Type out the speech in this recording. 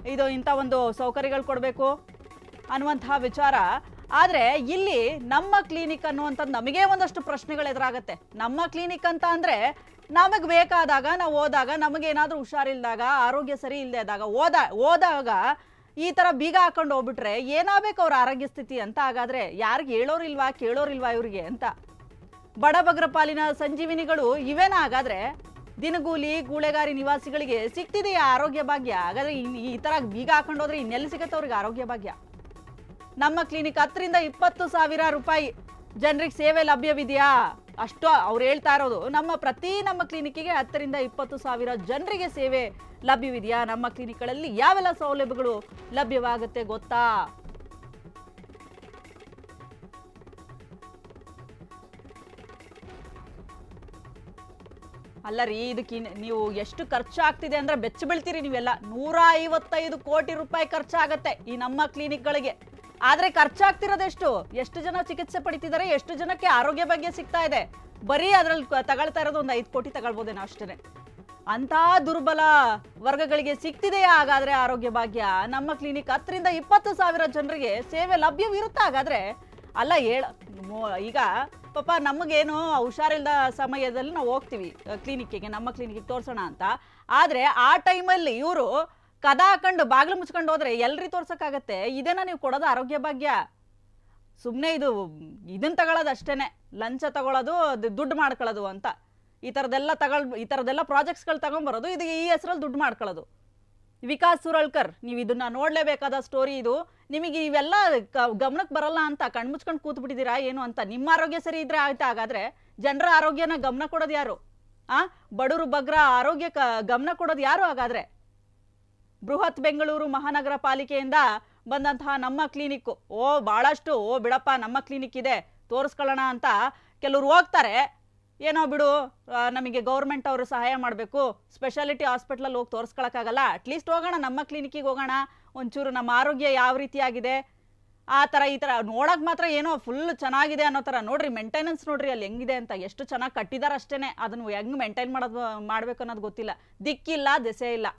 ಇದು ಇಂಥ ಒಂದು ಸೌಕರ್ಯಗಳು ಕೊಡಬೇಕು ಅನ್ನುವಂತಹ ವಿಚಾರ ಆದರೆ ಇಲ್ಲಿ ನಮ್ಮ ಕ್ಲಿನಿಕ್ ಅನ್ನುವಂಥದ್ದು ನಮಗೆ ಒಂದಷ್ಟು ಪ್ರಶ್ನೆಗಳು ಎದುರಾಗತ್ತೆ ನಮ್ಮ ಕ್ಲಿನಿಕ್ ಅಂತ ಅಂದರೆ ನಮಗೆ ಬೇಕಾದಾಗ ನಾವು ಹೋದಾಗ ನಮಗೇನಾದರೂ ಹುಷಾರಿಲ್ದಾಗ ಆರೋಗ್ಯ ಸರಿ ಇಲ್ಲದೆ ಇದ್ದಾಗ ಹೋದ ಹೋದಾಗ ಈ ಥರ ಬೀಗ ಹಾಕೊಂಡು ಹೋಗ್ಬಿಟ್ರೆ ಏನಾಗಬೇಕು ಅವ್ರ ಆರೋಗ್ಯ ಸ್ಥಿತಿ ಅಂತ ಹಾಗಾದರೆ ಯಾರಿಗೆ ಹೇಳೋರಿಲ್ವಾ ಕೇಳೋರಿಲ್ವಾ ಇವ್ರಿಗೆ ಅಂತ ಬಡಬಗ್ರ ಪಾಲಿನ ಸಂಜೀವಿನಿಗಳು ಇವೇನ ಹಾಗಾದ್ರೆ ದಿನಗೂಲಿ ಗೂಳೆಗಾರಿ ನಿವಾಸಿಗಳಿಗೆ ಸಿಗ್ತಿದೆಯಾ ಆರೋಗ್ಯ ಭಾಗ್ಯ ಹಾಗಾದ್ರೆ ಇನ್- ಈ ತರ ಬೀಗ ಹಾಕೊಂಡು ಹೋದ್ರೆ ಇನ್ನೆಲ್ಲಿ ಸಿಗತ್ತೆ ಅವ್ರಿಗೆ ಆರೋಗ್ಯ ಭಾಗ್ಯ ನಮ್ಮ ಕ್ಲಿನಿಕ್ ಹತ್ತರಿಂದ ಇಪ್ಪತ್ತು ಸಾವಿರ ರೂಪಾಯಿ ಜನರಿಗೆ ಸೇವೆ ಲಭ್ಯವಿದೆಯಾ ಅಷ್ಟು ಅವ್ರು ಹೇಳ್ತಾ ಇರೋದು ನಮ್ಮ ಪ್ರತಿ ನಮ್ಮ ಕ್ಲಿನಿಕ್ಕಿಗೆ ಹತ್ತರಿಂದ ಇಪ್ಪತ್ತು ಸಾವಿರ ಜನರಿಗೆ ಸೇವೆ ಲಭ್ಯವಿದೆಯಾ ನಮ್ಮ ಕ್ಲಿನಿಕ್ಗಳಲ್ಲಿ ಯಾವೆಲ್ಲ ಸೌಲಭ್ಯಗಳು ಲಭ್ಯವಾಗುತ್ತೆ ಗೊತ್ತಾ ಅಲ್ಲ ರೀ ಇದಕ್ಕೆ ಇನ್- ನೀವು ಎಷ್ಟು ಖರ್ಚು ಆಗ್ತಿದೆ ಅಂದ್ರೆ ಬೆಚ್ಚ ಬೀಳ್ತೀರಿ ನೀವೆಲ್ಲ ನೂರ ಐವತ್ತೈದು ಕೋಟಿ ರೂಪಾಯಿ ಖರ್ಚಾಗತ್ತೆ ಈ ನಮ್ಮ ಕ್ಲಿನಿಕ್ಗಳಿಗೆ ಆದ್ರೆ ಖರ್ಚಾಗ್ತಿರೋದೆಷ್ಟು ಎಷ್ಟು ಜನ ಚಿಕಿತ್ಸೆ ಪಡಿತಿದ್ದಾರೆ ಎಷ್ಟು ಜನಕ್ಕೆ ಆರೋಗ್ಯ ಬಗ್ಗೆ ಸಿಗ್ತಾ ಇದೆ ಬರೀ ಅದ್ರಲ್ಲಿ ಕ- ತಗೊಳ್ತಾ ಇರೋದು ಒಂದು ಐದು ಕೋಟಿ ತಗೊಳ್ಬೋದೇನೋ ಅಷ್ಟೇ ಅಂತ ದುರ್ಬಲ ವರ್ಗಗಳಿಗೆ ಸಿಗ್ತಿದೆಯಾ ಹಾಗಾದ್ರೆ ಆರೋಗ್ಯ ಭಾಗ್ಯ ನಮ್ಮ ಕ್ಲಿನಿಕ್ ಹತ್ತರಿಂದ ಇಪ್ಪತ್ತು ಸಾವಿರ ಜನರಿಗೆ ಸೇವೆ ಲಭ್ಯವಿರುತ್ತಾ ಹಾಗಾದ್ರೆ ಅಲ್ಲ ಹೇಳ ಮೊ- ಈಗ ಪಾಪ ನಮಗೇನು ಹುಷಾರಿಲ್ಲದ ಸಮಯದಲ್ಲಿ ನಾವು ಹೋಗ್ತೀವಿ ಕ್ಲಿನಿಕ್ಕಿಗೆ ನಮ್ಮ ಕ್ಲಿನಿಕ್ಗೆ ತೋರ್ಸೋಣ ಅಂತ ಆದರೆ ಆ ಟೈಮಲ್ಲಿ ಇವರು ಕದ ಹಾಕೊಂಡು ಬಾಗಿಲು ಮುಚ್ಕೊಂಡು ಹೋದ್ರೆ ಎಲ್ರಿ ತೋರ್ಸೋಕ್ಕಾಗತ್ತೆ ಇದೇನಾ ನೀವು ಕೊಡೋದು ಆರೋಗ್ಯ ಭಾಗ್ಯ ಸುಮ್ಮನೆ ಇದು ಇದನ್ನ ತಗೊಳ್ಳೋದು ಅಷ್ಟೇನೆ ಲಂಚ ತಗೊಳ್ಳೋದು ಅದು ದುಡ್ಡು ಮಾಡ್ಕೊಳ್ಳೋದು ಅಂತ ಈ ಥರದ್ದೆಲ್ಲ ತಗೊಳ್ ಈ ಥರದ್ದೆಲ್ಲ ಪ್ರಾಜೆಕ್ಟ್ಸ್ಗಳು ತಗೊಂಬರೋದು ಇದು ಈ ಹೆಸರಲ್ಲಿ ದುಡ್ಡು ಮಾಡ್ಕೊಳ್ಳೋದು ವಿಕಾಸ್ ಸುರಳ್ಕರ್ ನೀವು ಇದನ್ನ ನೋಡಲೇಬೇಕಾದ ಸ್ಟೋರಿ ಇದು ನಿಮಗೆ ಇವೆಲ್ಲ ಕ- ಗಮನಕ್ಕೆ ಬರಲ್ಲ ಅಂತ ಕಣ್ಮುಚ್ಕೊಂಡು ಕೂತ್ ಬಿಟ್ಟಿದ್ದೀರಾ ಏನು ಅಂತ ನಿಮ್ಮ ಆರೋಗ್ಯ ಸರಿ ಇದ್ರೆ ಆಯ್ತಾ ಹಾಗಾದ್ರೆ ಜನರ ಆರೋಗ್ಯನ ಗಮನ ಕೊಡೋದು ಯಾರು ಆ ಬಡವರು ಬಗ್ರ ಆರೋಗ್ಯ ಗಮನ ಕೊಡೋದು ಯಾರು ಹಾಗಾದ್ರೆ ಬೃಹತ್ ಬೆಂಗಳೂರು ಮಹಾನಗರ ಪಾಲಿಕೆಯಿಂದ ಬಂದಂತಹ ನಮ್ಮ ಕ್ಲಿನಿಕ್ಕು ಓ ಭಾಳಷ್ಟು ಓ ಬಿಡಪ್ಪ ನಮ್ಮ ಕ್ಲಿನಿಕ್ ಇದೆ ತೋರಿಸ್ಕೊಳ್ಳೋಣ ಅಂತ ಕೆಲವ್ರು ಹೋಗ್ತಾರೆ ಏನೋ ಬಿಡು ಆ, ನಮಗೆ ಗೌರ್ಮೆಂಟ್ ಅವರು ಸಹಾಯ ಮಾಡಬೇಕು ಸ್ಪೆಷಾಲಿಟಿ ಹಾಸ್ಪಿಟ್ಲಲ್ಲಿ ಹೋಗಿ ತೋರಿಸ್ಕೊಳಕ್ಕಾಗಲ್ಲ ಅಟ್ಲೀಸ್ಟ್ ಹೋಗೋಣ ನಮ್ಮ ಕ್ಲಿನಿಕ್ಕಿಗೆ ಹೋಗೋಣ ಒಂಚೂರು ನಮ್ಮ ಆರೋಗ್ಯ ಯಾವ ರೀತಿಯಾಗಿದೆ ಆ ಥರ ಈ ಥರ ನೋಡೋಕೆ ಮಾತ್ರ ಏನೋ ಫುಲ್ ಚೆನ್ನಾಗಿದೆ ಅನ್ನೋ ಥರ ನೋಡ್ರಿ ಮೇಂಟೆನೆನ್ಸ್ ನೋಡ್ರಿ ಅಲ್ಲಿ ಹೆಂಗಿದೆ ಅಂತ ಎಷ್ಟು ಚೆನ್ನಾಗಿ ಕಟ್ಟಿದಾರೆ ಅಷ್ಟೇ ಅದನ್ನು ಹೆಂಗೆ ಮೇಂಟೈನ್ ಮಾಡೋದು ಮಾಡಬೇಕು ಅನ್ನೋದು ಗೊತ್ತಿಲ್ಲ ದಿಕ್ಕಿಲ್ಲ ದೆಸೆ ಇಲ್ಲ